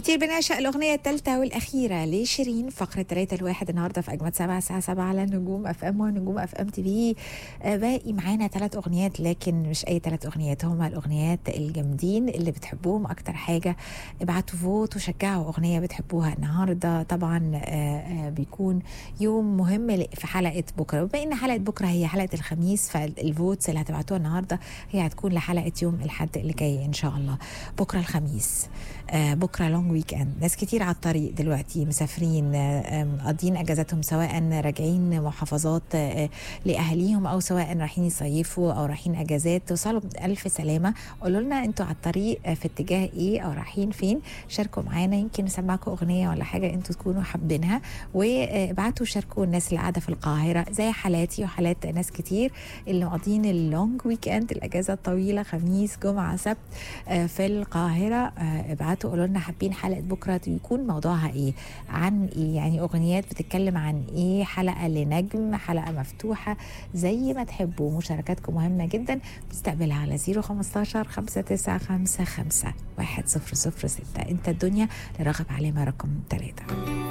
أكيد بنعشق الأغنية الثالثة والأخيرة لشيرين فقرة تلاتة الواحد النهاردة في أجمد سبعة الساعة سبعة على نجوم أف أم ونجوم أف أم تي في آه، باقي معانا ثلاث أغنيات لكن مش أي ثلاث أغنيات هما الأغنيات الجامدين اللي بتحبوهم أكتر حاجة ابعتوا فوت وشجعوا أغنية بتحبوها النهاردة طبعا آه، آه، بيكون يوم مهم ل- في حلقة بكرة وبما إن حلقة بكرة هي حلقة الخميس فالفوتس اللي هتبعتوها النهاردة هي هتكون لحلقة يوم الحد اللي جاي إن شاء الله بكرة الخميس آه، بكره لونج ويك اند ناس كتير على الطريق دلوقتي مسافرين آه، آه، مقضين اجازاتهم سواء راجعين محافظات آه، لاهاليهم او سواء رايحين يصيفوا او رايحين اجازات توصلوا بالف سلامه قولوا لنا انتوا على الطريق آه، في اتجاه ايه او رايحين فين شاركوا معانا يمكن نسمعكم اغنيه ولا حاجه انتوا تكونوا حابينها وابعتوا شاركوا الناس اللي قاعده في القاهره زي حالاتي وحالات ناس كتير اللي مقضين اللونج ويك اند الاجازه الطويله خميس جمعه سبت آه، في القاهرة آه، ابعتوا قولوا لنا حابين حلقة بكرة يكون موضوعها ايه عن ايه يعني اغنيات بتتكلم عن ايه حلقة لنجم حلقة مفتوحة زي ما تحبوا مشاركاتكم مهمة جدا بنستقبلها على 015 595 100 6 انت الدنيا لراغب علامة رقم 3